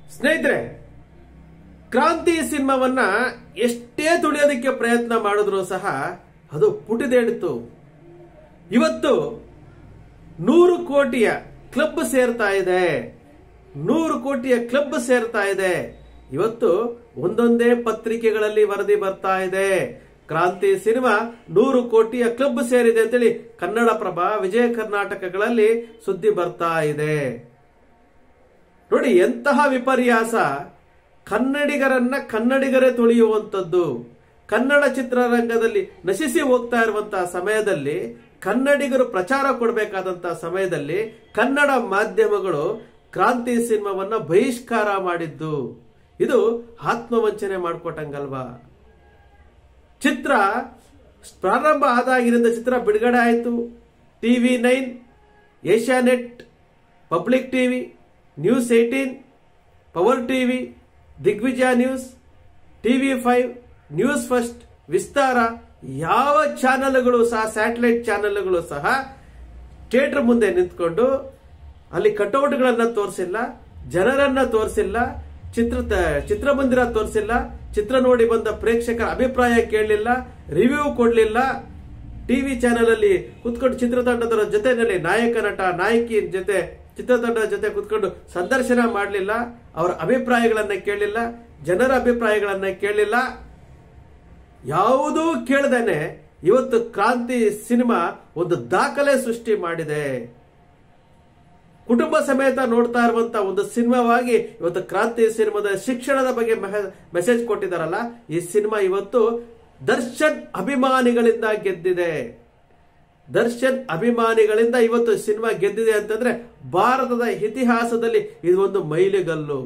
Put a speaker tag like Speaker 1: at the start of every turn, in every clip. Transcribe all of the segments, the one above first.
Speaker 1: ಸ್ನೇಹಿತರೆ ಕ್ರಾಂತಿ ಸಿನಿಮಾವನ್ನ ಎಷ್ಟೇ ತುಳಿಯೋದಕ್ಕೆ ಪ್ರಯತ್ನ ಮಾಡಿದ್ರು ಸಹ ಅದು ಪುಟಿದೇಡಿತು ಇವತ್ತು ನೂರು ಕೋಟಿಯ ಕ್ಲಬ್ ಸೇರ್ತಾ ಇದೆ ನೂರು ಕೋಟಿಯ ಕ್ಲಬ್ ಸೇರ್ತಾ ಇದೆ ಇವತ್ತು ಒಂದೊಂದೇ ಪತ್ರಿಕೆಗಳಲ್ಲಿ ವರದಿ ಬರ್ತಾ ಇದೆ ಕ್ರಾಂತಿ ಸಿನಿಮಾ ನೂರು ಕೋಟಿಯ ಕ್ಲಬ್ ಸೇರಿದೆ ಅಂತೇಳಿ ಕನ್ನಡ ಪ್ರಭ ವಿಜಯ ಕರ್ನಾಟಕಗಳಲ್ಲಿ ಸುದ್ದಿ ಬರ್ತಾ ಇದೆ ನೋಡಿ ಎಂತಹ ವಿಪರ್ಯಾಸ ಕನ್ನಡಿಗರನ್ನ ಕನ್ನಡಿಗರೇ ತುಳಿಯುವಂಥದ್ದು ಕನ್ನಡ ಚಿತ್ರರಂಗದಲ್ಲಿ ನಶಿಸಿ ಹೋಗ್ತಾ ಇರುವಂತಹ ಸಮಯದಲ್ಲಿ ಕನ್ನಡಿಗರು ಪ್ರಚಾರ ಕೊಡಬೇಕಾದಂತಹ ಸಮಯದಲ್ಲಿ ಕನ್ನಡ ಮಾಧ್ಯಮಗಳು ಕ್ರಾಂತಿ ಸಿನಿಮಾವನ್ನ ಬಹಿಷ್ಕಾರ ಮಾಡಿದ್ದು ಇದು ಆತ್ಮವಂಚನೆ ಮಾಡ್ಕೊಟ್ಟಂಗಲ್ವಾ ಚಿತ್ರ ಪ್ರಾರಂಭ ಆದಾಗಿನಿಂದ ಚಿತ್ರ ಬಿಡುಗಡೆ ಆಯಿತು TV nine Asianet public TV news eighteen power TV Digvijaya news TV five news first Vistara ಯಾವ ಚಾನೆಲ್ಗಳು ಸಹ ಸ್ಯಾಟಲೈಟ್ ಚಾನೆಲ್ಗಳು ಸಹ ಥಿಯೇಟರ್ ಮುಂದೆ ನಿಂತ್ಕೊಂಡು ಅಲ್ಲಿ ಕಟೌಟ್ಗಳನ್ನ ತೋರಿಸಿಲ್ಲ ಜನರನ್ನ ತೋರಿಸಿಲ್ಲ ಚಿತ್ರ ಚಿತ್ರಮಂದಿರ ತೋರಿಸಿಲ್ಲ ಚಿತ್ರ ನೋಡಿ ಬಂದ ಪ್ರೇಕ್ಷಕರ ಅಭಿಪ್ರಾಯ ಕೇಳಲಿಲ್ಲ ರಿವ್ಯೂ ಕೊಡಲಿಲ್ಲ ಟಿವಿ ಚಾನೆಲ್ ಅಲ್ಲಿ ಕುತ್ಕೊಂಡು ಚಿತ್ರತಂಡದವರ ಜೊತೆನಲ್ಲಿ ನಾಯಕ ನಟ ನಾಯಕಿ ಜೊತೆ ಚಿತ್ರತಂಡದ ಜೊತೆ ಕುತ್ಕೊಂಡು ಸಂದರ್ಶನ ಮಾಡಲಿಲ್ಲ ಅವರ ಅಭಿಪ್ರಾಯಗಳನ್ನ ಕೇಳಲಿಲ್ಲ ಜನರ ಅಭಿಪ್ರಾಯಗಳನ್ನ ಕೇಳಲಿಲ್ಲ ಯಾವುದೂ ಕೇಳದೇನೆ ಇವತ್ತು ಕ್ರಾಂತಿ ಸಿನಿಮಾ ಒಂದು ದಾಖಲೆ ಸೃಷ್ಟಿ ಮಾಡಿದೆ ಕುಟುಂಬ ಸಮೇತ ನೋಡ್ತಾ ಇರುವಂತ ಒಂದು ಸಿನಿಮಾವಾಗಿ ಇವತ್ತು ಕ್ರಾಂತಿ ಸಿನಿಮಾದ ಶಿಕ್ಷಣದ ಬಗ್ಗೆ ಮೆಸೇಜ್ ಕೊಟ್ಟಿದ್ದಾರಲ್ಲ ಈ ಸಿನಿಮಾ ಇವತ್ತು ದರ್ಶನ್ ಅಭಿಮಾನಿಗಳಿಂದ ಗೆದ್ದಿದೆ ದರ್ಶನ್ ಅಭಿಮಾನಿಗಳಿಂದ ಇವತ್ತು ಸಿನಿಮಾ ಗೆದ್ದಿದೆ ಅಂತಂದ್ರೆ ಭಾರತದ ಇತಿಹಾಸದಲ್ಲಿ ಇದು ಒಂದು ಮೈಲಿಗಲ್ಲು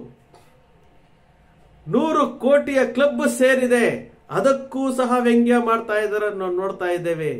Speaker 1: ನೂರು ಕೋಟಿಯ ಕ್ಲಬ್ ಸೇರಿದೆ ಅದಕ್ಕೂ ಸಹ ವ್ಯಂಗ್ಯ ಮಾಡ್ತಾ ಇದ್ದಾರೆ ನೋಡ್ತಾ ಇದ್ದೇವೆ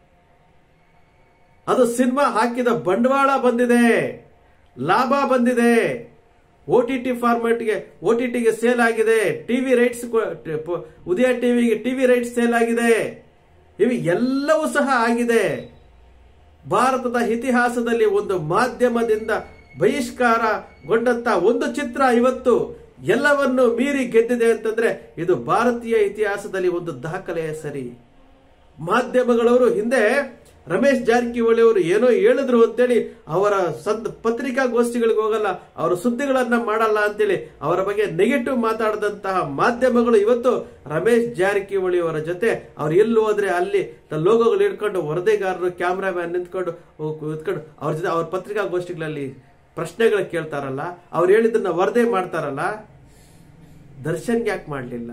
Speaker 1: ಅದು ಸಿನಿಮಾ ಹಾಕಿದ ಬಂಡವಾಳ ಬಂದಿದೆ ಲಾಭ ಬಂದಿದೆ ಓ ಟಿ ಟಿ ಫಾರ್ಮೆಟ್ಗೆ ಓ ಟಿ ಟಿಗೆ ಸೇಲ್ ಆಗಿದೆ ಟಿವಿ ರೈಟ್ಸ್ ಉದಯ ಟಿವಿಗೆ ಟಿವಿ ರೈಟ್ಸ್ ಸೇಲ್ ಆಗಿದೆ ಇವು ಎಲ್ಲವೂ ಸಹ ಆಗಿದೆ ಭಾರತದ ಇತಿಹಾಸದಲ್ಲಿ ಒಂದು ಮಾಧ್ಯಮದಿಂದ ಬಹಿಷ್ಕಾರಗೊಂಡಂತ ಒಂದು ಚಿತ್ರ ಇವತ್ತು ಎಲ್ಲವನ್ನು ಮೀರಿ ಗೆದ್ದಿದೆ ಅಂತಂದ್ರೆ ಇದು ಭಾರತೀಯ ಇತಿಹಾಸದಲ್ಲಿ ಒಂದು ದಾಖಲೆಯ ಸರಿ ಮಾಧ್ಯಮಗಳವರು ಹಿಂದೆ ರಮೇಶ್ ಜಾರಕಿಹೊಳಿ ಅವರು ಏನೋ ಹೇಳಿದ್ರು ಅಂತೇಳಿ ಅವರ ಸಂದ್ ಪತ್ರಿಕಾಗೋಷ್ಠಿಗಳಿಗೆ ಹೋಗಲ್ಲ ಅವರ ಸುದ್ದಿಗಳನ್ನ ಮಾಡಲ್ಲ ಅಂತೇಳಿ ಅವರ ಬಗ್ಗೆ ನೆಗೆಟಿವ್ ಮಾತಾಡದಂತಹ ಮಾಧ್ಯಮಗಳು ಇವತ್ತು ರಮೇಶ್ ಜಾರಕಿಹೊಳಿ ಅವರ ಜೊತೆ ಅವ್ರು ಎಲ್ಲಿ ಹೋದ್ರೆ ಅಲ್ಲಿ ಲೋಗೋಗಳು ಇಟ್ಕೊಂಡು ವರದಿಗಾರರು ಕ್ಯಾಮ್ರಾಮ್ಯಾನ್ ನಿಂತ್ಕೊಂಡು ನಿಂತ್ಕೊಂಡು ಅವ್ರ ಜೊತೆ ಅವ್ರ ಪತ್ರಿಕಾಗೋಷ್ಠಿಗಳಲ್ಲಿ ಪ್ರಶ್ನೆಗಳು ಕೇಳ್ತಾರಲ್ಲ ಅವ್ರು ಹೇಳಿದ್ದನ್ನ ವರದಿ ಮಾಡ್ತಾರಲ್ಲ ದರ್ಶನ್ ಯಾಕೆ ಮಾಡಲಿಲ್ಲ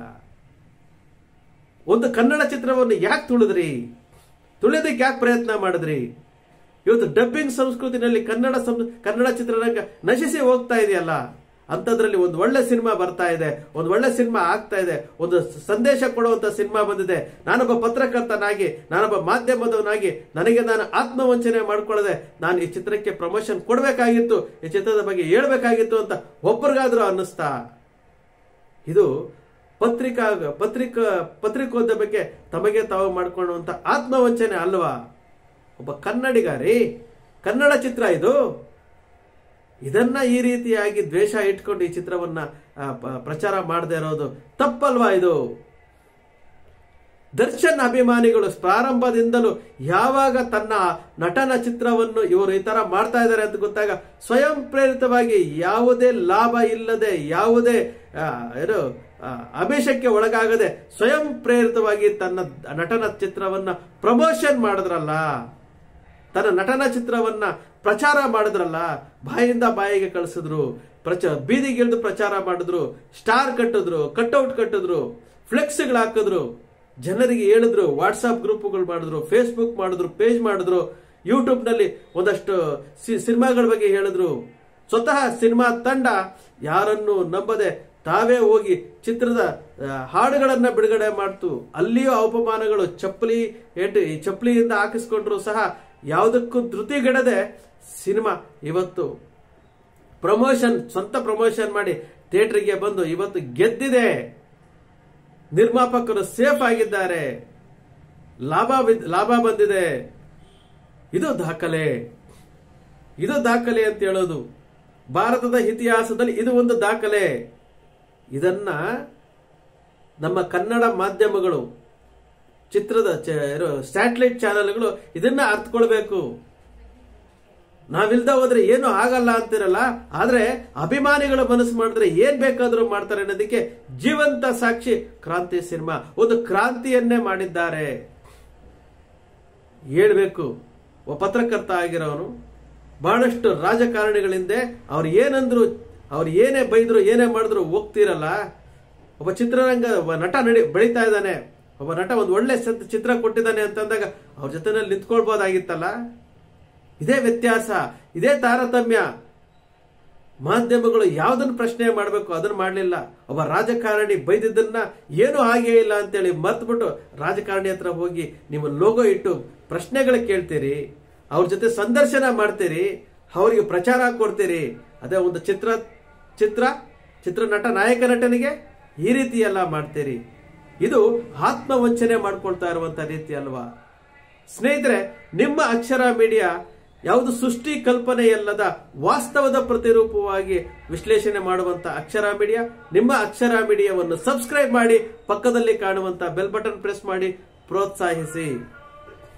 Speaker 1: ಒಂದು ಕನ್ನಡ ಚಿತ್ರವನ್ನು ಯಾಕೆ ತುಳಿದ್ರಿ ತುಳಿಯೋದಕ್ಕೆ ಯಾಕೆ ಪ್ರಯತ್ನ ಮಾಡಿದ್ರಿ ಇವತ್ತು ಡಬ್ಬಿಂಗ್ ಸಂಸ್ಕೃತಿನಲ್ಲಿ ಕನ್ನಡ ಕನ್ನಡ ಚಿತ್ರರಂಗ ನಶಿಸಿ ಹೋಗ್ತಾ ಇದೆಯಲ್ಲ ಅಂತದ್ರಲ್ಲಿ ಒಂದು ಒಳ್ಳೆ ಸಿನಿಮಾ ಬರ್ತಾ ಇದೆ ಒಂದು ಒಳ್ಳೆ ಸಿನಿಮಾ ಆಗ್ತಾ ಇದೆ ಒಂದು ಸಂದೇಶ ಕೊಡುವಂತ ಸಿನಿಮಾ ಬಂದಿದೆ ನಾನೊಬ್ಬ ಪತ್ರಕರ್ತನಾಗಿ ನಾನೊಬ್ಬ ಮಾಧ್ಯಮದವನಾಗಿ ನನಗೆ ನಾನು ಆತ್ಮವಂಚನೆ ಮಾಡ್ಕೊಳ್ಳದೆ ನಾನು ಈ ಚಿತ್ರಕ್ಕೆ ಪ್ರಮೋಷನ್ ಕೊಡಬೇಕಾಗಿತ್ತು ಈ ಚಿತ್ರದ ಬಗ್ಗೆ ಹೇಳ್ಬೇಕಾಗಿತ್ತು ಅಂತ ಒಬ್ಬರಿಗಾದ್ರೂ ಅನ್ನಿಸ್ತಾ ಇದು ಪತ್ರಿಕಾ ಪತ್ರಿಕಾ ಪತ್ರಿಕೋದ್ಯಮಕ್ಕೆ ತಮಗೆ ತಾವು ಮಾಡಿಕೊಳ್ಳುವಂತ ಆತ್ಮವಂಚನೆ ಅಲ್ವಾ ಒಬ್ಬ ಕನ್ನಡಿಗ ರೀ ಕನ್ನಡ ಚಿತ್ರ ಇದು ಇದನ್ನ ಈ ರೀತಿಯಾಗಿ ದ್ವೇಷ ಇಟ್ಕೊಂಡು ಈ ಚಿತ್ರವನ್ನ ಪ್ರಚಾರ ಮಾಡದೇ ಇರೋದು ತಪ್ಪಲ್ವಾ ಇದು ದರ್ಶನ್ ಅಭಿಮಾನಿಗಳು ಪ್ರಾರಂಭದಿಂದಲೂ ಯಾವಾಗ ತನ್ನ ನಟನ ಚಿತ್ರವನ್ನು ಇವರು ಈ ತರ ಮಾಡ್ತಾ ಇದ್ದಾರೆ ಅಂತ ಗೊತ್ತಾಗ ಸ್ವಯಂ ಪ್ರೇರಿತವಾಗಿ ಯಾವುದೇ ಲಾಭ ಇಲ್ಲದೆ ಯಾವುದೇ ಏನು ಆಮಿಷಕ್ಕೆ ಒಳಗಾಗದೆ ಸ್ವಯಂ ಪ್ರೇರಿತವಾಗಿ ತನ್ನ ನಟನ ಚಿತ್ರವನ್ನ ಪ್ರಮೋಷನ್ ಮಾಡಿದ್ರಲ್ಲ ತನ್ನ ನಟನ ಚಿತ್ರವನ್ನ ಪ್ರಚಾರ ಮಾಡಿದ್ರಲ್ಲ ಬಾಯಿಂದ ಬಾಯಿಗೆ ಕಳಿಸಿದ್ರು ಪ್ರಚ ಬೀದಿಗಿಳಿದು ಪ್ರಚಾರ ಮಾಡಿದ್ರು ಸ್ಟಾರ್ ಕಟ್ಟಿದ್ರು ಕಟ್ಔಟ್ ಕಟ್ಟಿದ್ರು ಫ್ಲೆಕ್ಸ್ಗಳು ಹಾಕಿದ್ರು ಜನರಿಗೆ ಹೇಳಿದ್ರು ವಾಟ್ಸಾಪ್ ಗ್ರೂಪ್ಗಳು ಮಾಡಿದ್ರು ಫೇಸ್ಬುಕ್ ಮಾಡಿದ್ರು ಪೇಜ್ ಮಾಡಿದ್ರು ಯೂಟ್ಯೂಬ್ ನಲ್ಲಿ ಒಂದಷ್ಟು ಸಿನಿಮಾಗಳ ಬಗ್ಗೆ ಹೇಳಿದ್ರು ಸ್ವತಃ ಸಿನಿಮಾ ತಂಡ ಯಾರನ್ನು ನಂಬದೆ ತಾವೇ ಹೋಗಿ ಚಿತ್ರದ ಹಾಡುಗಳನ್ನ ಬಿಡುಗಡೆ ಮಾಡ್ತು ಅಲ್ಲಿಯೂ ಅವಪಮಾನಗಳು ಚಪ್ಪಲಿ ಏಟು ಈ ಚಪ್ಪಲಿಯಿಂದ ಹಾಕಿಸ್ಕೊಂಡ್ರು ಸಹ ಯಾವುದಕ್ಕೂ ಧೃತಿಗೆಡದೆ ಸಿನಿಮಾ ಇವತ್ತು ಪ್ರಮೋಷನ್ ಸ್ವಂತ ಪ್ರಮೋಷನ್ ಮಾಡಿ ಥಿಯೇಟರ್ಗೆ ಬಂದು ಇವತ್ತು ಗೆದ್ದಿದೆ ನಿರ್ಮಾಪಕರು ಸೇಫ್ ಆಗಿದ್ದಾರೆ ಲಾಭ ಲಾಭ ಬಂದಿದೆ ಇದು ದಾಖಲೆ ಇದು ದಾಖಲೆ ಅಂತ ಹೇಳೋದು ಭಾರತದ ಇತಿಹಾಸದಲ್ಲಿ ಇದು ಒಂದು ದಾಖಲೆ ಇದನ್ನ ನಮ್ಮ ಕನ್ನಡ ಮಾಧ್ಯಮಗಳು ಚಿತ್ರದ ಸ್ಯಾಟಲೈಟ್ ಚಾನೆಲ್ಗಳು ಇದನ್ನ ಅರ್ಥಕೊಳ್ಬೇಕು ನಾವಿಲ್ದ ಹೋದ್ರೆ ಏನು ಆಗಲ್ಲ ಅಂತಿರಲ್ಲ ಆದ್ರೆ ಅಭಿಮಾನಿಗಳ ಮನಸ್ಸು ಮಾಡಿದ್ರೆ ಏನ್ ಬೇಕಾದ್ರೂ ಮಾಡ್ತಾರೆ ಅನ್ನೋದಕ್ಕೆ ಜೀವಂತ ಸಾಕ್ಷಿ ಕ್ರಾಂತಿ ಸಿನಿಮಾ ಒಂದು ಕ್ರಾಂತಿಯನ್ನೇ ಮಾಡಿದ್ದಾರೆ ಹೇಳ್ಬೇಕು ಒಬ್ಬ ಪತ್ರಕರ್ತ ಆಗಿರೋನು ಬಹಳಷ್ಟು ರಾಜಕಾರಣಿಗಳಿಂದೆ ಅವ್ರು ಏನಂದ್ರು ಅವ್ರು ಏನೇ ಬೈದ್ರು ಏನೇ ಮಾಡಿದ್ರು ಹೋಗ್ತಿರಲ್ಲ ಒಬ್ಬ ಚಿತ್ರರಂಗ ಒಬ್ಬ ನಟ ನಡಿ ಬೆಳೀತಾ ಇದ್ದಾನೆ ಒಬ್ಬ ನಟ ಒಂದು ಒಳ್ಳೆ ಸತ್ ಚಿತ್ರ ಕೊಟ್ಟಿದ್ದಾನೆ ಅಂತಂದಾಗ ಅವ್ರ ಜೊತೆನಲ್ಲಿ ನಿಂತ್ಕೊಳ್ಬೋದಾಗಿತ್ತಲ್ಲ ಇದೇ ವ್ಯತ್ಯಾಸ ಇದೇ ತಾರತಮ್ಯ ಮಾಧ್ಯಮಗಳು ಯಾವ್ದನ್ನ ಪ್ರಶ್ನೆ ಮಾಡಬೇಕು ಅದನ್ನ ಮಾಡಲಿಲ್ಲ ಒಬ್ಬ ರಾಜಕಾರಣಿ ಬೈದಿದ್ದನ್ನ ಏನು ಹಾಗೆ ಇಲ್ಲ ಅಂತೇಳಿ ಮರ್ತ್ಬಿಟ್ಟು ರಾಜಕಾರಣಿ ಹತ್ರ ಹೋಗಿ ನಿಮ್ಮ ಲೋಗೋ ಇಟ್ಟು ಪ್ರಶ್ನೆಗಳು ಕೇಳ್ತೀರಿ ಅವ್ರ ಜೊತೆ ಸಂದರ್ಶನ ಮಾಡ್ತೀರಿ ಅವರಿಗೆ ಪ್ರಚಾರ ಕೊಡ್ತೀರಿ ಅದೇ ಒಂದು ಚಿತ್ರ ಚಿತ್ರ ಚಿತ್ರ ನಟ ನಾಯಕ ನಟನಿಗೆ ಈ ರೀತಿ ಎಲ್ಲ ಮಾಡ್ತೀರಿ ಇದು ಆತ್ಮವಂಚನೆ ಮಾಡ್ಕೊಳ್ತಾ ಇರುವಂತ ರೀತಿ ಅಲ್ವಾ ಸ್ನೇಹಿತರೆ ನಿಮ್ಮ ಅಕ್ಷರ ಮೀಡಿಯಾ ಯಾವುದು ಸೃಷ್ಟಿ ಕಲ್ಪನೆಯಲ್ಲದ ವಾಸ್ತವದ ಪ್ರತಿರೂಪವಾಗಿ ವಿಶ್ಲೇಷಣೆ ಮಾಡುವಂತ ಅಕ್ಷರ ಮೀಡಿಯಾ ನಿಮ್ಮ ಅಕ್ಷರ ಮೀಡಿಯಾವನ್ನು ಸಬ್ಸ್ಕ್ರೈಬ್ ಮಾಡಿ ಪಕ್ಕದಲ್ಲಿ ಕಾಣುವಂತ ಬೆಲ್ ಬಟನ್ ಪ್ರೆಸ್ ಮಾಡಿ ಪ್ರೋತ್ಸಾಹಿಸಿ